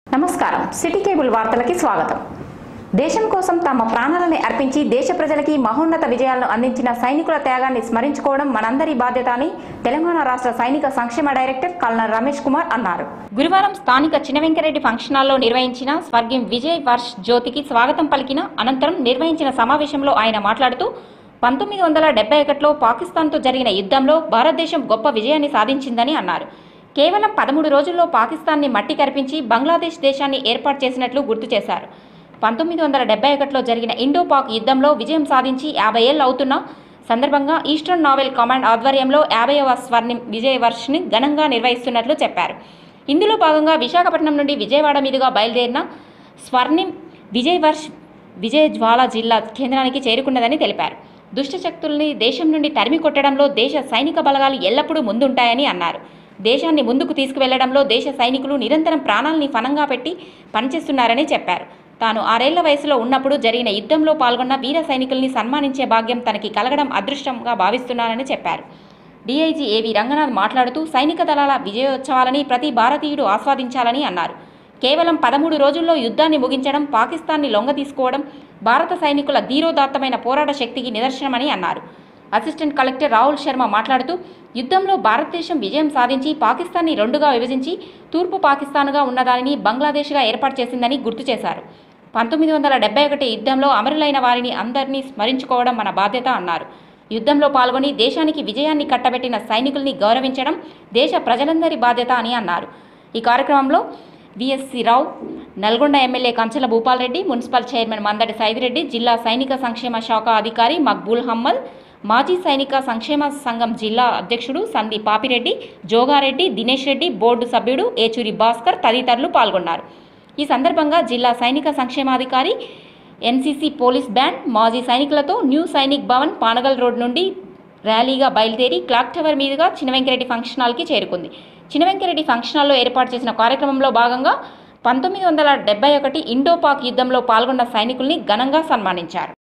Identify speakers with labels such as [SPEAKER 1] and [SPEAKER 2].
[SPEAKER 1] నమస్కారం city cable వార్తలకి స్వాగతం దేశం కోసం తమ ప్రాణాలని అర్పించి దేశ ప్రజలకి మహోన్నత విజయాలను అందించిన సైనికుల త్యాగాన్ని స్మరించుకోవడం మనందరి బాధ్యత అని తెలంగాణ రాష్ట్ర సైనిక సంక్షేమ డైరెక్టర్ కల్నల్ రమేష్ కుమార్ అన్నారు గురువారం స్థానిక చినవెంకరెడ్డి ఫంక్షన్ హాల్లో నిర్వహించిన స్వర్గీయం విజయ్ వర్ష్ జ్యోతికి స్వాగతం పలికిన అనంతరం నిర్వహించిన సమావేశంలో ఆయన మాట్లాడుతూ పంతొమ్మిది వందల డెబ్బై ఒకటిలో పాకిస్తాన్తో జరిగిన యుద్ధంలో భారతదేశం గొప్ప విజయాన్ని సాధించిందని అన్నారు కేవలం పదమూడు రోజుల్లో పాకిస్తాన్ని మట్టి కరిపించి బంగ్లాదేశ్ దేశాన్ని ఏర్పాటు చేసినట్లు గుర్తు చేశారు పంతొమ్మిది వందల డెబ్బై ఒకటిలో జరిగిన ఇండో పాక్ యుద్ధంలో విజయం సాధించి యాభై ఏళ్ళు అవుతున్న సందర్భంగా ఈస్టర్న్ నావెల్ కమాండ్ ఆధ్వర్యంలో యాభైవ స్వర్ణిం విజయ్ వర్ష్ని ఘనంగా నిర్వహిస్తున్నట్లు చెప్పారు ఇందులో భాగంగా విశాఖపట్నం నుండి విజయవాడ మీదుగా బయలుదేరిన స్వర్ణిం విజయ్ వర్ష్ విజయ్ జ్వాల జిల్లా కేంద్రానికి చేరుకున్నదని తెలిపారు దుష్ట శక్తుల్ని దేశం నుండి తరిమి కొట్టడంలో దేశ సైనిక బలగాలు ఎల్లప్పుడూ ముందుంటాయని అన్నారు దేశాన్ని ముందుకు తీసుకువెళ్లడంలో దేశ సైనికులు నిరంతరం ప్రాణాలని ఫనంగా పెట్టి పనిచేస్తున్నారని చెప్పారు తాను ఆరేళ్ల వయసులో ఉన్నప్పుడు జరిగిన యుద్ధంలో పాల్గొన్న వీర సైనికుల్ని సన్మానించే భాగ్యం తనకి కలగడం అదృష్టంగా భావిస్తున్నానని చెప్పారు డీఐజీ ఏవి రంగనాథ్ మాట్లాడుతూ సైనిక దళాల విజయోత్సవాలని ప్రతి భారతీయుడు ఆస్వాదించాలని అన్నారు కేవలం పదమూడు రోజుల్లో యుద్ధాన్ని ముగించడం పాకిస్తాన్ని లొంగతీసుకోవడం భారత సైనికుల ధీరోదాత్తమైన పోరాట శక్తికి నిదర్శనమని అన్నారు అసిస్టెంట్ కలెక్టర్ రాహుల్ శర్మ మాట్లాడుతూ యుద్ధంలో భారతదేశం విజయం సాధించి పాకిస్తాన్ని రెండుగా విభజించి తూర్పు పాకిస్తాన్గా ఉన్నదానిని బంగ్లాదేశ్గా ఏర్పాటు చేసిందని గుర్తు చేశారు పంతొమ్మిది వందల డెబ్బై ఒకటి యుద్ధంలో అమరులైన వారిని అందరినీ స్మరించుకోవడం మన బాధ్యత అన్నారు యుద్ధంలో పాల్గొని దేశానికి విజయాన్ని కట్టబెట్టిన సైనికుల్ని గౌరవించడం దేశ ప్రజలందరి బాధ్యత అని అన్నారు ఈ కార్యక్రమంలో VSC Rao Nalgonda MLA Kanchala Bhupal Reddy municipal chairman Mandadi Saidireddy జిల్లా సైనిక సంక్షేమ శాఖ అధికారి మక్బూల్ హమ్మద్ మాజీ సైనిక సంక్షేమ సంఘం జిల్లా అధ్యక్షుడు సందీప్ పాపిరెడ్డి జోగారెడ్డి దినేష్ రెడ్డి బోర్డు సభ్యుడు ఏచూరి భాస్కర్ తదితరులు పాల్గొన్నారు ఈ సందర్భంగా జిల్లా సైనిక సంక్షేమాధికారి ఎన్సీసీ పోలీస్ బ్యాండ్ మాజీ సైనికులతో న్యూ సైనిక్ భవన్ పానగల్ రోడ్ నుండి ర్యాలీగా బయలుదేరి క్లాక్ టవర్ మీదుగా చినవెంకరెడ్డి ఫంక్షన్ హాల్కి చేరుకుంది చినవెంకరెడ్డి ఫంక్షన్ హాల్లో ఏర్పాటు చేసిన కార్యక్రమంలో భాగంగా పంతొమ్మిది వందల డెబ్బై ఒకటి ఇండో పాక్ యుద్ధంలో పాల్గొన్న సైనికుల్ని ఘనంగా సన్మానించారు